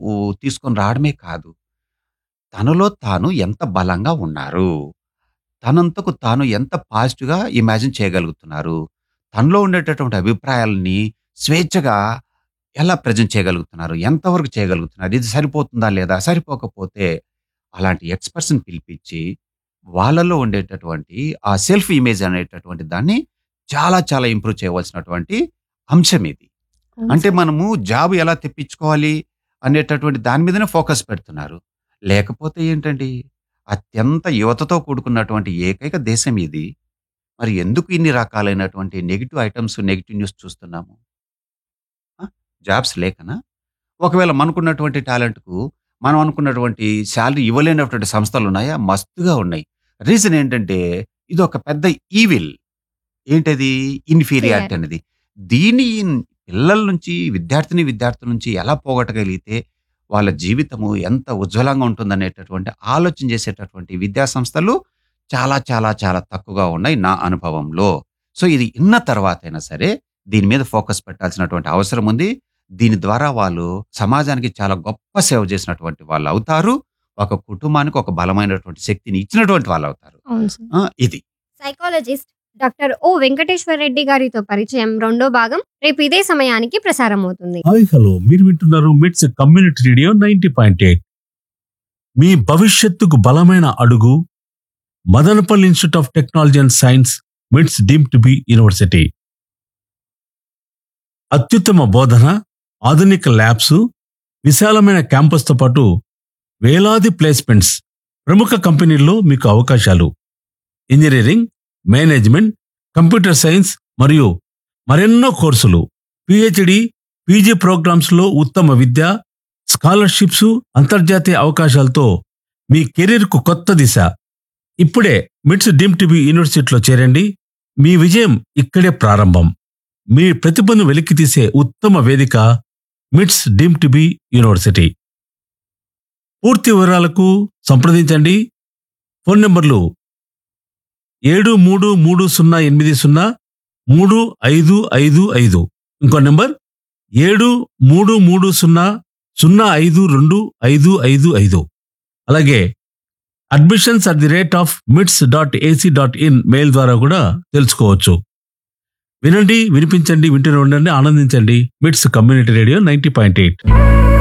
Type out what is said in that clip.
ఊ తీసుకొని రావడమే కాదు. తనలో తాను ఎంత బలంగా ఉన్నారు? తనంతకు తాను ఎంత పాజిటివ్‌గా ఇమాజిన్ చేయగలుగుతున్నారు? తనలో ఉండేటటువంటి అభిప్రాయాలని స్వేచ్ఛగా ఎలా ప్రెజెంట్ చేయగలుగుతున్నారు? ఎంతవరకు చేయగలుగుతున్నారు? ఇది సరిపోతుందా లేదా? సరిపోకపోతే అలాంటి ఎక్స్‌పర్ట్స్‌ని పిలిపించి, వాళ్ళలో ఉండేటటువంటి ఆ సెల్ఫ్ ఇమేజ్ అనేటటువంటి దాన్ని చాలా చాలా ఇంప్రూవ్ చేయవలసినటువంటి అంశం ఇది. అవును అంటే సార్. మనము జాబ్ ఎలా తెప్పించుకోవాలి అనేటటువంటి దాని మీదనే ఫోకస్ పెడుతున్నారు. లేకపోతే ఏంటండి? అత్యంత యువతతో కూడుకున్నటువంటి ఏకైక దేశం ఇది. మరి ఎందుకు ఇన్ని రకాలైనటువంటి నెగెటివ్ ఐటెమ్స్, నెగెటివ్ న్యూస్ చూస్తున్నాము? ఆ! జాబ్స్ లేకనా? ఒకవేళ మనకున్నటువంటి టాలెంట్‌కు మనం అనుకున్నటువంటి సాలరీ ఇవ్వలేనటువంటి సంస్థలున్నాయా? మస్తుగా ఉన్నాయి. రీజన్ ఏంటంటే ఇదొక పెద్ద ఈవిల్. ఏంటది? Inferiority fear. అనేది. దీన్ని పిల్లల నుంచి విద్యార్థిని, విద్యార్థుల నుంచి ఎలా పోగొట్టగలిగితే వాళ్ళ జీవితము ఎంత ఉజ్వలంగా ఉంటుందనేటటువంటి ఆలోచన చేసేటటువంటి విద్యా సంస్థలు చాలా చాలా చాలా తక్కువగా ఉన్నాయి నా అనుభవంలో. సో, ఇది ఇన్న తర్వాతైనా సరే దీని మీద ఫోకస్ పెట్టాల్సినటువంటి అవసరం ఉంది. దీని ద్వారా వాళ్ళు సమాజానికి చాలా గొప్ప సేవ చేసినటువంటి వాళ్ళవుతారు. ఒక కుటుంబానికి ఒక బలమైనటువంటి శక్తిని ఇచ్చినటువంటి వాళ్ళవుతారు. అవును సార్. ఆ! ఇది. Psychologist doctor O. Venkateswara Reddy గారితో పరిచయం రెండో భాగం రేపు ఇదే సమయానికి ప్రసారమవుతుంది. హాయ్ హలో మీరు వింటున్నారు MITS community radio ninety point eight మీ భవిష్యత్తుకు బలమైన అడుగు Madanapalle institute of technology and science MITS deem to be university అత్యుత్తమ బోధన ఆధునిక ల్యాబ్స్ విశాలమైన క్యాంపస్తో పాటు వేలాది ప్లేస్మెంట్స్ ప్రముఖ కంపెనీల్లో మీకు అవకాశాలు ఇంజనీరింగ్ మేనేజ్మెంట్ కంప్యూటర్ సైన్స్ మరియు మరెన్నో కోర్సులు పిహెచ్డి పీజీ ప్రోగ్రామ్స్ లో ఉత్తమ విద్య స్కాలర్షిప్స్ అంతర్జాతీయ అవకాశాలతో మీ కెరీర్కు కొత్త దిశ ఇప్పుడే మిట్స్ డీమ్ టీవీ యూనివర్సిటీలో చేరండి మీ విజయం ఇక్కడే ప్రారంభం మీ ప్రతిభను వెలికితీసే ఉత్తమ వేదిక మిట్స్ డీమ్ టీవీ యూనివర్సిటీ పూర్తి వివరాలకు సంప్రదించండి ఫోన్ నంబర్లు ఏడు మూడు మూడు సున్నా ఎనిమిది సున్నా మూడు ఐదు ఐదు ఐదు ఇంకో నెంబర్ ఏడు మూడు మూడు సున్నా సున్నా ఐదు రెండు ఐదు ఐదు ఐదు అలాగే admissions at the rate of MITS dot AC dot in mail ద్వారా కూడా తెలుసుకోవచ్చు వినండి వినిపించండి వింటూనే ఉండండి ఆనందించండి MITS community radio ninety point eight